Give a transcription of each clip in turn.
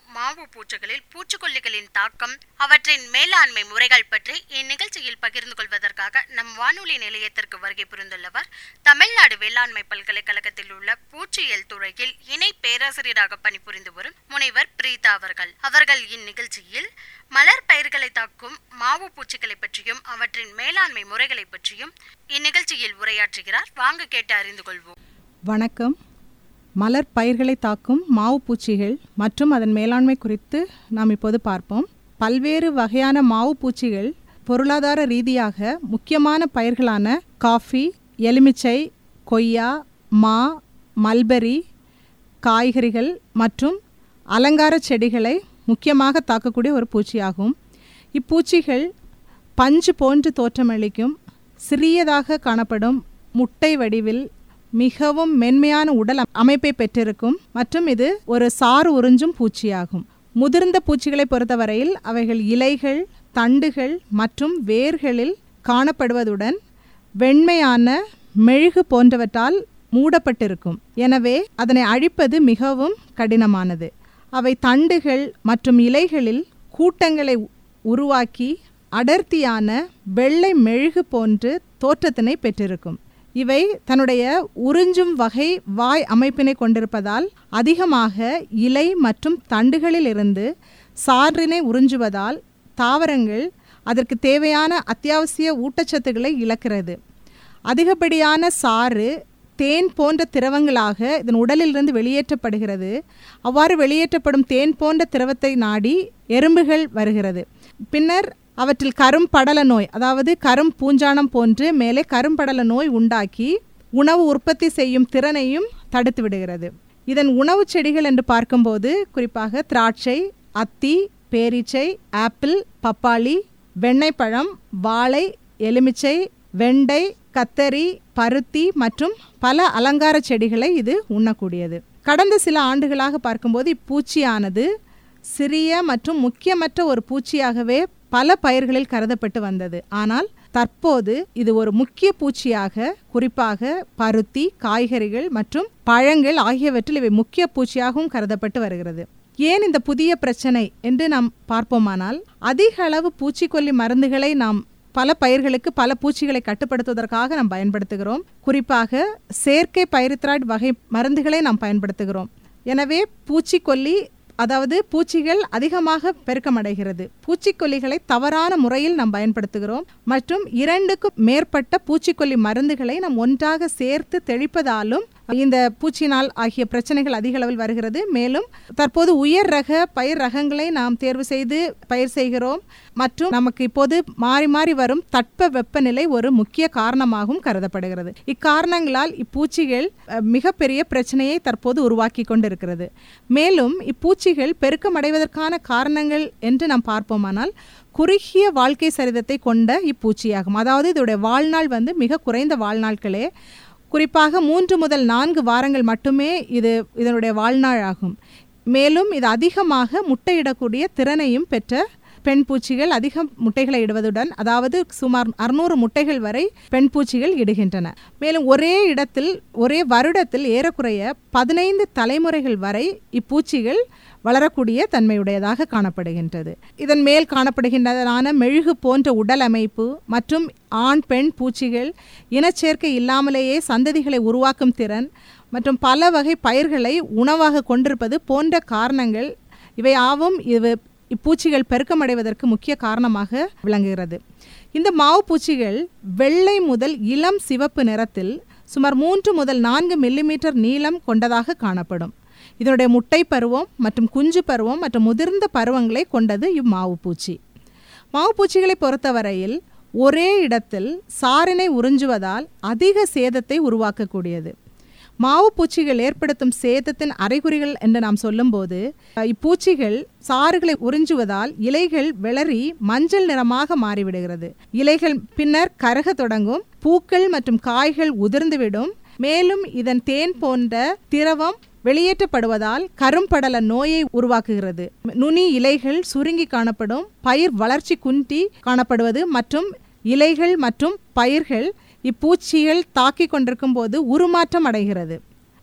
மாவு பூச்சிகளில் பூச்சிக்கொல்லிகளின் தாக்கம் அவற்றின் மேலாண்மை முறைகள் பற்றி இந்நிகழ்ச்சியில் பகிர்ந்து கொள்வதற்காக நம் வானொலி நிலையத்திற்கு வருகை புரிந்துள்ளவர் தமிழ்நாடு வேளாண்மை பல்கலைக்கழகத்தில் உள்ள பூச்சியியல் துறையில் இணை பேராசிரியராக பணிபுரிந்து வரும் முனைவர் பிரீதா அவர்கள் அவர்கள் இந்நிகழ்ச்சியில் மலர் பயிர்களை தாக்கும் மாவு பூச்சிகளை பற்றியும் அவற்றின் மேலாண்மை முறைகளை பற்றியும் இந்நிகழ்ச்சியில் உரையாற்றுகிறார் வாங்க கேட்டு அறிந்து கொள்வோம் வணக்கம் மலர் பயிர்களை தாக்கும் மாவு பூச்சிகள் மற்றும் அதன் மேலாண்மை குறித்து நாம் இப்போது பார்ப்போம் பல்வேறு வகையான மாவு பூச்சிகள் பொருளாதார ரீதியாக முக்கியமான பயிர்களான காஃபி எலுமிச்சை கொய்யா மா மல்பெரி காய்கறிகள் மற்றும் அலங்கார செடிகளை முக்கியமாக தாக்கக்கூடிய ஒரு பூச்சியாகும் இப்பூச்சிகள் பஞ்சு போன்று தோற்றமளிக்கும் சிறியதாக காணப்படும் முட்டை வடிவில் மிகவும் மென்மையான உடல் அமைப்பை பெற்றிருக்கும் மற்றும் இது ஒரு சாறு உறிஞ்சும் பூச்சியாகும் முதிர்ந்த பூச்சிகளை பொறுத்தவரையில் அவைகள் இலைகள் தண்டுகள் மற்றும் வேர்களில் காணப்படுவதுடன் வெண்மையான மெழுகு போன்றவற்றால் மூடப்பட்டிருக்கும் எனவே அதனை அழிப்பது மிகவும் கடினமானது அவை தண்டுகள் மற்றும் இலைகளில் கூட்டங்களை உருவாக்கி அடர்த்தியான வெள்ளை மெழுகு போன்று தோற்றத்தினை பெற்றிருக்கும் இவை தன்னுடைய உறிஞ்சும் வகை வாய் அமைப்பினை கொண்டிருப்பதால் அதிகமாக இலை மற்றும் தண்டுகளில் இருந்து சாறினை உறிஞ்சுவதால் தாவரங்கள் அதற்கு தேவையான அத்தியாவசிய ஊட்டச்சத்துக்களை இழக்கிறது அதிகப்படியான சாறு தேன் போன்ற திரவங்களாக இதன் உடலிலிருந்து வெளியேற்றப்படுகிறது அவ்வாறு வெளியேற்றப்படும் தேன் போன்ற திரவத்தை நாடி எறும்புகள் வருகிறது பின்னர் அவற்றில் கரும்படல நோய் அதாவது கரும் பூஞ்சானம் போன்று மேலே கரும்படல நோய் உண்டாக்கி உணவு உற்பத்தி செய்யும் திறனையும் தடுத்து விடுகிறது இதன் உணவு செடிகள் என்று பார்க்கும்போது குறிப்பாக திராட்சை அத்தி பேரீச்சை ஆப்பிள் பப்பாளி வெண்ணெய்ப்பழம் வாழை எலுமிச்சை வெண்டை கத்தரி பருத்தி மற்றும் பல அலங்கார செடிகளை இது உண்ணக்கூடியது கடந்த சில ஆண்டுகளாக பார்க்கும்போது இப்பூச்சியானது சிறிய மற்றும் முக்கியமற்ற ஒரு பூச்சியாகவே பல பயிர்களில் கருதப்பட்டு வந்தது ஆனால் தற்போது இது ஒரு முக்கிய பூச்சியாக குறிப்பாக பருத்தி காய்கறிகள் மற்றும் பழங்கள் ஆகியவற்றில் இவை முக்கிய பூச்சியாகவும் கருதப்பட்டு வருகிறது ஏன் இந்த புதிய பிரச்சனை என்று நாம் பார்ப்போமானால் அதிக அளவு பூச்சிக்கொல்லி மருந்துகளை நாம் பல பயிர்களுக்கு பல பூச்சிகளை கட்டுப்படுத்துவதற்காக நாம் பயன்படுத்துகிறோம் குறிப்பாக செயற்கை பயிரித்ராய்டு வகை மருந்துகளை நாம் பயன்படுத்துகிறோம் எனவே பூச்சிக்கொல்லி அதாவது பூச்சிகள் அதிகமாக பெருக்கமடைகிறது பூச்சிக்கொல்லிகளை தவறான முறையில் நாம் பயன்படுத்துகிறோம் மற்றும் இரண்டுக்கும் மேற்பட்ட பூச்சிக்கொல்லி மருந்துகளை நாம் ஒன்றாக சேர்த்து தெளிப்பதாலும் இந்த பூச்சினால் ஆகிய பிரச்சனைகள் அதிக அளவில் வருகிறது மேலும் தற்போது உயர் ரக பயிர் ரகங்களை நாம் தேர்வு செய்து பயிர் செய்கிறோம் மற்றும் நமக்கு இப்போது மாறி மாறி வரும் தட்ப வெப்பநிலை ஒரு முக்கிய காரணமாகவும் கருதப்படுகிறது இக்காரணங்களால் இப்பூச்சிகள் மிகப்பெரிய பிரச்சனையை தற்போது உருவாக்கி கொண்டிருக்கிறது மேலும் இப்பூச்சிகள் பெருக்கமடைவதற்கான காரணங்கள் என்று நாம் பார்ப்போமானால் குறுகிய வாழ்க்கை சரிதத்தை கொண்ட இப்பூச்சியாகும் அதாவது இதோடைய வாழ்நாள் வந்து மிக குறைந்த வாழ்நாட்களே குறிப்பாக மூன்று முதல் நான்கு வாரங்கள் மட்டுமே இது இதனுடைய வாழ்நாள் ஆகும் மேலும் இது அதிகமாக முட்டையிடக்கூடிய திறனையும் பெற்ற பெண் பூச்சிகள் அதிக முட்டைகளை இடுவதுடன் அதாவது சுமார் அறுநூறு முட்டைகள் வரை பெண் பூச்சிகள் இடுகின்றன மேலும் ஒரே இடத்தில் ஒரே வருடத்தில் ஏறக்குறைய பதினைந்து தலைமுறைகள் வரை இப்பூச்சிகள் வளரக்கூடிய தன்மையுடையதாக காணப்படுகின்றது இதன் மேல் காணப்படுகின்றதான மெழுகு போன்ற உடல் அமைப்பு மற்றும் ஆண் பெண் பூச்சிகள் இனச்சேர்க்கை இல்லாமலேயே சந்ததிகளை உருவாக்கும் திறன் மற்றும் பல வகை பயிர்களை உணவாக கொண்டிருப்பது போன்ற காரணங்கள் இவை ஆவும் இது இப்பூச்சிகள் பெருக்கமடைவதற்கு முக்கிய காரணமாக விளங்குகிறது இந்த மாவு பூச்சிகள் வெள்ளை முதல் இளம் சிவப்பு நிறத்தில் சுமார் மூன்று முதல் நான்கு மில்லிமீட்டர் நீளம் கொண்டதாக காணப்படும் இதனுடைய முட்டை பருவம் மற்றும் குஞ்சு பருவம் மற்றும் முதிர்ந்த பருவங்களை கொண்டது இம்மாவு பூச்சி மாவு பூச்சிகளை பொறுத்தவரையில் ஒரே இடத்தில் சாரினை உறிஞ்சுவதால் அதிக சேதத்தை உருவாக்கக்கூடியது மாவு பூச்சிகள் ஏற்படுத்தும் சேதத்தின் அறிகுறிகள் என்று நாம் சொல்லும்போது இப்பூச்சிகள் சாறுகளை உறிஞ்சுவதால் இலைகள் விளறி மஞ்சள் நிறமாக மாறிவிடுகிறது இலைகள் பின்னர் கருக தொடங்கும் பூக்கள் மற்றும் காய்கள் உதிர்ந்துவிடும் மேலும் இதன் தேன் போன்ற திரவம் வெளியேற்றப்படுவதால் கரும்படல நோயை உருவாக்குகிறது நுனி இலைகள் சுருங்கி காணப்படும் பயிர் வளர்ச்சி குன்றி காணப்படுவது மற்றும் இலைகள் மற்றும் பயிர்கள் இப்பூச்சிகள் தாக்கி கொண்டிருக்கும் போது உருமாற்றம் அடைகிறது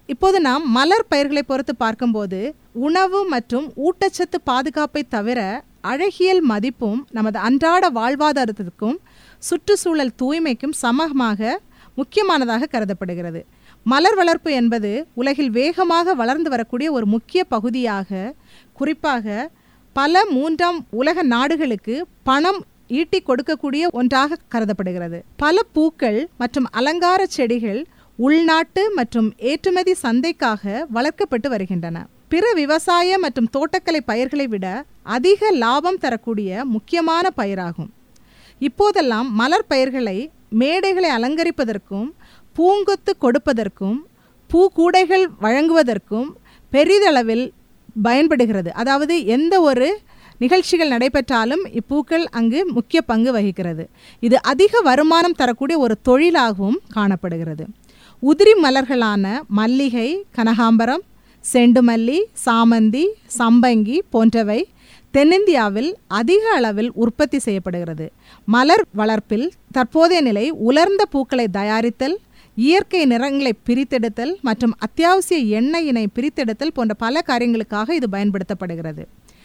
இப்போது நாம் மலர் பயிர்களை பொறுத்து பார்க்கும்போது உணவு மற்றும் ஊட்டச்சத்து பாதுகாப்பை தவிர அழகியல் மதிப்பும் நமது அன்றாட வாழ்வாதாரத்திற்கும் சுற்றுச்சூழல் தூய்மைக்கும் சமமாக முக்கியமானதாக கருதப்படுகிறது மலர் வளர்ப்பு என்பது உலகில் வேகமாக வளர்ந்து வரக்கூடிய ஒரு முக்கிய பகுதியாக குறிப்பாக பல மூன்றாம் உலக நாடுகளுக்கு பணம் ஈட்டி கொடுக்கக்கூடிய ஒன்றாக கருதப்படுகிறது பல பூக்கள் மற்றும் அலங்கார செடிகள் உள்நாட்டு மற்றும் ஏற்றுமதி சந்தைக்காக வளர்க்கப்பட்டு வருகின்றன பிற விவசாய மற்றும் தோட்டக்கலை பயிர்களை விட அதிக லாபம் தரக்கூடிய முக்கியமான பயிராகும் இப்போதெல்லாம் மலர் பயிர்களை மேடைகளை அலங்கரிப்பதற்கும் பூங்கொத்து கொடுப்பதற்கும் பூக்கூடைகள் வழங்குவதற்கும் பெரிதளவில் பயன்படுகிறது அதாவது எந்த ஒரு நிகழ்ச்சிகள் நடைபெற்றாலும் இப்பூக்கள் அங்கு முக்கிய பங்கு வகிக்கிறது இது அதிக வருமானம் தரக்கூடிய ஒரு தொழிலாகவும் காணப்படுகிறது உதிரி மலர்களான மல்லிகை கனகாம்பரம் செண்டுமல்லி சாமந்தி சம்பங்கி போன்றவை தென்னிந்தியாவில் அதிக அளவில் உற்பத்தி செய்யப்படுகிறது மலர் வளர்ப்பில் தற்போதைய நிலை உலர்ந்த பூக்களை தயாரித்தல் இயற்கை நிறங்களை பிரித்தெடுத்தல் மற்றும் அத்தியாவசிய எண்ணெயினை பிரித்தெடுத்தல் போன்ற பல காரியங்களுக்காக இது பயன்படுத்தப்படுகிறது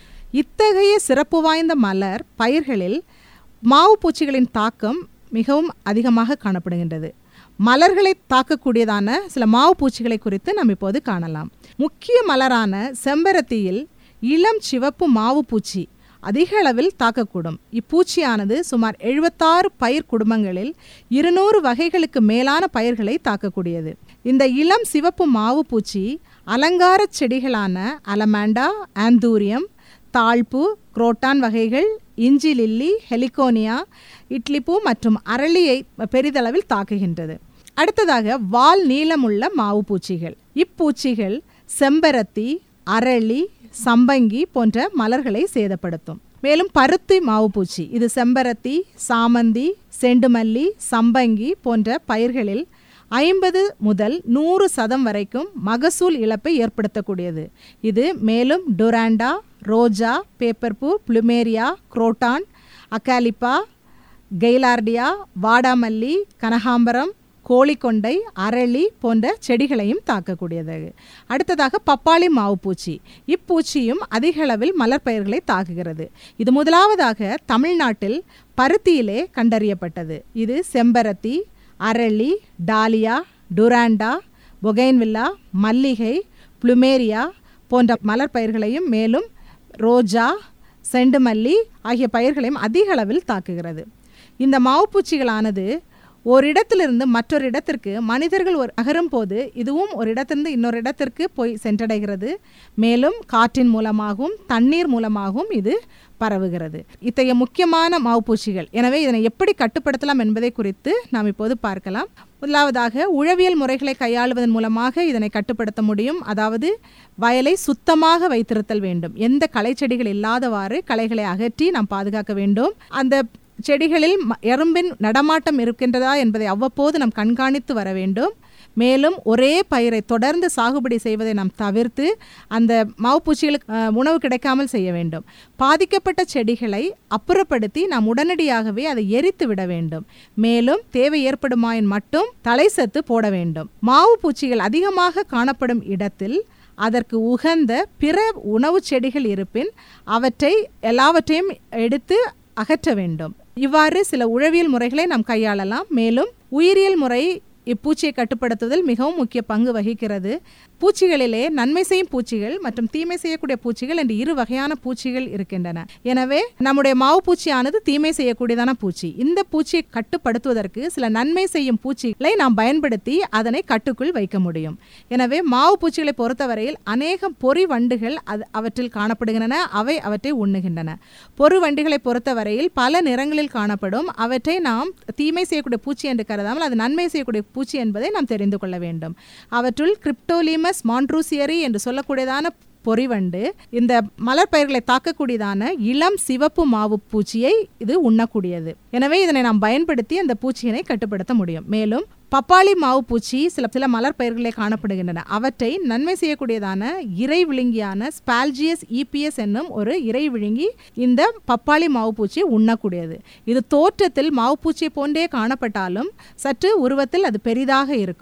இத்தகைய சிறப்பு வாய்ந்த மலர் பயிர்களில் மாவு பூச்சிகளின் தாக்கம் மிகவும் அதிகமாக காணப்படுகின்றது மலர்களை தாக்கக்கூடியதான சில மாவு பூச்சிகளை குறித்து நாம் இப்போது காணலாம் முக்கிய மலரான செம்பருத்தியில் இளம் சிவப்பு மாவு பூச்சி அதிக அளவில் தாக்கக்கூடும் இப்பூச்சியானது சுமார் எழுபத்தாறு பயிர் குடும்பங்களில் இருநூறு வகைகளுக்கு மேலான பயிர்களை தாக்கக்கூடியது இந்த இளம் சிவப்பு மாவு பூச்சி அலங்கார செடிகளான அலமாண்டா ஆந்தூரியம் தாழ்பூ குரோட்டான் வகைகள் இஞ்சி லில்லி ஹெலிகோனியா இட்லிப்பூ மற்றும் அரளியை பெரிதளவில் தாக்குகின்றது அடுத்ததாக வால் நீளமுள்ள மாவு பூச்சிகள் இப்பூச்சிகள் செம்பருத்தி அரளி சம்பங்கி போன்ற மலர்களை சேதப்படுத்தும் மேலும் பருத்தி மாவுப்பூச்சி இது செம்பருத்தி சாமந்தி செண்டுமல்லி சம்பங்கி போன்ற பயிர்களில் ஐம்பது முதல் நூறு சதம் வரைக்கும் மகசூல் இழப்பை ஏற்படுத்தக்கூடியது இது மேலும் டொராண்டா ரோஜா பேப்பர்பூ புளுமேரியா குரோட்டான் அக்காலிப்பா கெய்லார்டியா வாடாமல்லி கனகாம்பரம் கோழிக்கொண்டை அரளி போன்ற செடிகளையும் தாக்கக்கூடியது அடுத்ததாக பப்பாளி மாவுப்பூச்சி இப்பூச்சியும் அதிக அளவில் மலர் பயிர்களை தாக்குகிறது இது முதலாவதாக தமிழ்நாட்டில் பருத்தியிலே கண்டறியப்பட்டது இது செம்பருத்தி அரளி டாலியா டுராண்டா பொகைன்வில்லா மல்லிகை புளுமேரியா போன்ற மலர் பயிர்களையும் மேலும் ரோஜா செண்டுமல்லி ஆகிய பயிர்களையும் அதிக அளவில் தாக்குகிறது இந்த மாவுப்பூச்சிகளானது ஒரு இடத்திலிருந்து மற்றொரு இடத்திற்கு மனிதர்கள் ஒரு நகரும் போது இதுவும் ஒரு இடத்திலிருந்து இன்னொரு இடத்திற்கு போய் சென்றடைகிறது மேலும் காற்றின் மூலமாகவும் தண்ணீர் மூலமாகவும் இது பரவுகிறது இத்தகைய முக்கியமான மாவுப்பூச்சிகள் எனவே இதனை எப்படி கட்டுப்படுத்தலாம் என்பதை குறித்து நாம் இப்போது பார்க்கலாம் முதலாவதாக உழவியல் முறைகளை கையாளுவதன் மூலமாக இதனை கட்டுப்படுத்த முடியும் அதாவது வயலை சுத்தமாக வைத்திருத்தல் வேண்டும் எந்த களை செடிகள் இல்லாதவாறு களைகளை அகற்றி நாம் பாதுகாக்க வேண்டும் அந்த செடிகளில் எறும்பின் நடமாட்டம் இருக்கின்றதா என்பதை அவ்வப்போது நாம் கண்காணித்து வர வேண்டும் மேலும் ஒரே பயிரை தொடர்ந்து சாகுபடி செய்வதை நாம் தவிர்த்து அந்த மாவுப்பூச்சிகளுக்கு உணவு கிடைக்காமல் செய்ய வேண்டும் பாதிக்கப்பட்ட செடிகளை அப்புறப்படுத்தி நாம் உடனடியாகவே அதை எரித்து விட வேண்டும் மேலும் தேவை ஏற்படுமாயின் மட்டும் தலை சத்து போட வேண்டும் மாவு பூச்சிகள் அதிகமாக காணப்படும் இடத்தில் அதற்கு உகந்த பிற உணவு செடிகள் இருப்பின் அவற்றை எல்லாவற்றையும் எடுத்து அகற்ற வேண்டும் இவ்வாறு சில உழவியல் முறைகளை நாம் கையாளலாம் மேலும் உயிரியல் முறை இப்பூச்சியை கட்டுப்படுத்துவதில் மிகவும் முக்கிய பங்கு வகிக்கிறது பூச்சிகளிலே நன்மை செய்யும் பூச்சிகள் மற்றும் தீமை செய்யக்கூடிய பூச்சிகள் என்று இரு வகையான பூச்சிகள் இருக்கின்றன எனவே நம்முடைய மாவு பூச்சியானது தீமை செய்யக்கூடியதான பூச்சி இந்த பூச்சியை கட்டுப்படுத்துவதற்கு சில நன்மை செய்யும் பூச்சிகளை நாம் பயன்படுத்தி அதனை கட்டுக்குள் வைக்க முடியும் எனவே மாவு பூச்சிகளை பொறுத்தவரையில் அநேகம் பொறி வண்டுகள் அது அவற்றில் காணப்படுகின்றன அவை அவற்றை உண்ணுகின்றன பொறு வண்டிகளை பொறுத்தவரையில் பல நிறங்களில் காணப்படும் அவற்றை நாம் தீமை செய்யக்கூடிய பூச்சி என்று கருதாமல் அது நன்மை செய்யக்கூடிய பூச்சி என்பதை நாம் தெரிந்து கொள்ள வேண்டும் அவற்றுள் கிரிப்டோலிமஸ் மான்ட்ரூசியரி என்று சொல்லக்கூடியதான பொறிவண்டு இந்த மலர் பயிர்களை தாக்கக்கூடியதான இளம் சிவப்பு மாவு பூச்சியை இது உண்ணக்கூடியது எனவே இதனை நாம் பயன்படுத்தி அந்த பூச்சியினை கட்டுப்படுத்த முடியும் மேலும் பப்பாளி மாவு பூச்சி சில சில மலர் பயிர்களே காணப்படுகின்றன அவற்றை நன்மை செய்யக்கூடியதான இறை விழுங்கியான ஸ்பால்ஜியஸ் இபிஎஸ் என்னும் ஒரு இறை விழுங்கி இந்த பப்பாளி மாவு பூச்சி உண்ணக்கூடியது இது தோற்றத்தில் மாவு பூச்சியை போன்றே காணப்பட்டாலும் சற்று உருவத்தில் அது பெரிதாக இருக்கும்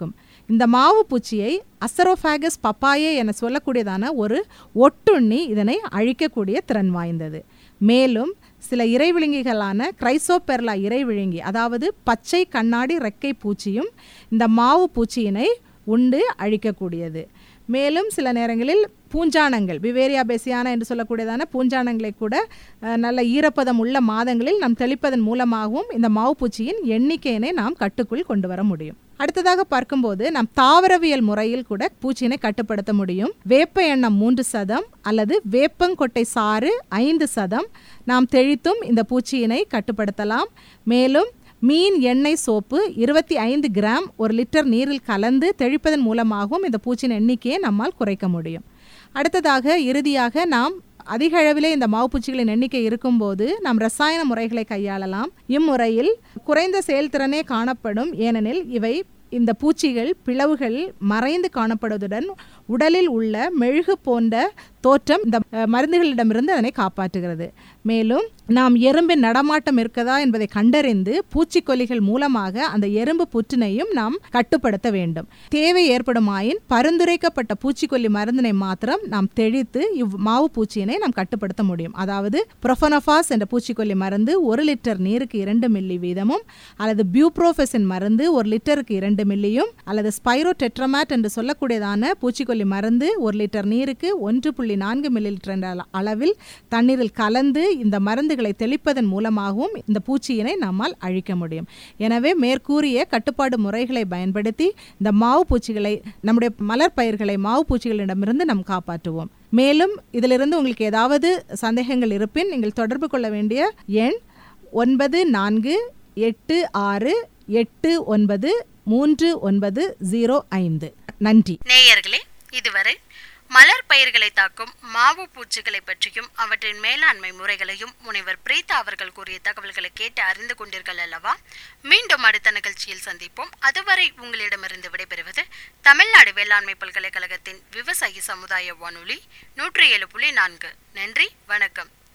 இந்த மாவு பூச்சியை அசரோஃபாகஸ் பப்பாயே என சொல்லக்கூடியதான ஒரு ஒட்டுண்ணி இதனை அழிக்கக்கூடிய திறன் வாய்ந்தது மேலும் சில இறைவிழுங்கிகளான கிரைசோபெர்லா இறைவிழுங்கி அதாவது பச்சை கண்ணாடி ரெக்கை பூச்சியும் இந்த மாவு பூச்சியினை உண்டு அழிக்கக்கூடியது மேலும் சில நேரங்களில் பூஞ்சானங்கள் பிவேரியா பெசியானா என்று சொல்லக்கூடியதான பூஞ்சானங்களை கூட அஹ், நல்ல ஈரப்பதம் உள்ள மாதங்களில் நாம் தெளிப்பதன் மூலமாகவும் இந்த மாவுப்பூச்சியின் எண்ணிக்கையினை நாம் கட்டுக்குள் கொண்டு வர முடியும் அடுத்ததாக பார்க்கும்போது நாம் தாவரவியல் முறையில் கூட பூச்சியினை கட்டுப்படுத்த முடியும் வேப்ப எண்ணெய் மூன்று சதம் அல்லது வேப்பங்கொட்டை சாறு ஐந்து சதம் நாம் தெளித்தும் இந்த பூச்சியினை கட்டுப்படுத்தலாம் மேலும் மீன் எண்ணெய் சோப்பு இருபத்தி ஐந்து கிராம் ஒரு லிட்டர் நீரில் கலந்து தெளிப்பதன் மூலமாகவும் இந்த பூச்சியின் எண்ணிக்கையை நம்மால் குறைக்க முடியும் அடுத்ததாக இறுதியாக நாம் அதிக அளவிலே இந்த மாவுப்பூச்சிகளின் எண்ணிக்கை இருக்கும்போது நாம் ரசாயன முறைகளை கையாளலாம் இம்முறையில் குறைந்த செயல்திறனே காணப்படும் ஏனெனில் இவை இந்த பூச்சிகள் பிளவுகள் மறைந்து காணப்படுவதுடன் உடலில் உள்ள மெழுகு போன்ற தோற்றம் இந்த அஹ், மருந்துகளிடமிருந்து அதனை காப்பாற்றுகிறது மேலும் நாம் எறும்பின் நடமாட்டம் இருக்கதா என்பதை கண்டறிந்து பூச்சிக்கொல்லிகள் மூலமாக அந்த எறும்பு புற்றினையும் நாம் கட்டுப்படுத்த வேண்டும் தேவை ஏற்படுமாயின் பரிந்துரைக்கப்பட்ட பூச்சிக்கொல்லி மருந்தினை மாத்திரம் நாம் தெளித்து இவ் மாவு பூச்சியினை நாம் கட்டுப்படுத்த முடியும் அதாவது புரோஃபனோஃபாஸ் என்ற பூச்சிக்கொல்லி மருந்து ஒரு லிட்டர் நீருக்கு இரண்டு மில்லி வீதமும் அல்லது பியூப்ரோஃபெசின் மருந்து ஒரு லிட்டருக்கு இரண்டு மில்லியும் அல்லது ஸ்பைரோ டெட்ரமேட் என்று சொல்லக்கூடியதான பூச்சிக்கொல்லி மருந்து ஒரு லிட்டர் நீருக்கு ஒன்று புள்ளி நான்கு மில்லி லிட்டர் என்ற அள- அளவில் தண்ணீரில் கலந்து இந்த மருந்துகளை தெளிப்பதன் மூலமாகவும் இந்த பூச்சியினை நம்மால் அழிக்க முடியும் எனவே மேற்கூறிய கட்டுப்பாடு முறைகளை பயன்படுத்தி இந்த மாவு பூச்சிகளை நம்முடைய மலர் பயிர்களை மாவு பூச்சிகளிடமிருந்து நாம் காப்பாற்றுவோம் மேலும் இதிலிருந்து உங்களுக்கு ஏதாவது சந்தேகங்கள் இருப்பின் நீங்கள் தொடர்பு கொள்ள வேண்டிய எண் ஒன்பது நான்கு எட்டு ஆறு எட்டு ஒன்பது மூன்று ஒன்பது ஜீரோ ஐந்து நன்றி நேயர்களே இதுவரை மலர் பயிர்களை தாக்கும் மாவு பூச்சிகளை பற்றியும் அவற்றின் மேலாண்மை முறைகளையும் முனைவர் பிரீதா அவர்கள் கூறிய தகவல்களை கேட்டு அறிந்து கொண்டீர்கள் அல்லவா மீண்டும் அடுத்த நிகழ்ச்சியில் சந்திப்போம் அதுவரை உங்களிடமிருந்து விடைபெறுவது தமிழ்நாடு வேளாண்மை பல்கலைக்கழகத்தின் விவசாயி சமுதாய வானொலி நூற்றி ஏழு புள்ளி நான்கு நன்றி வணக்கம்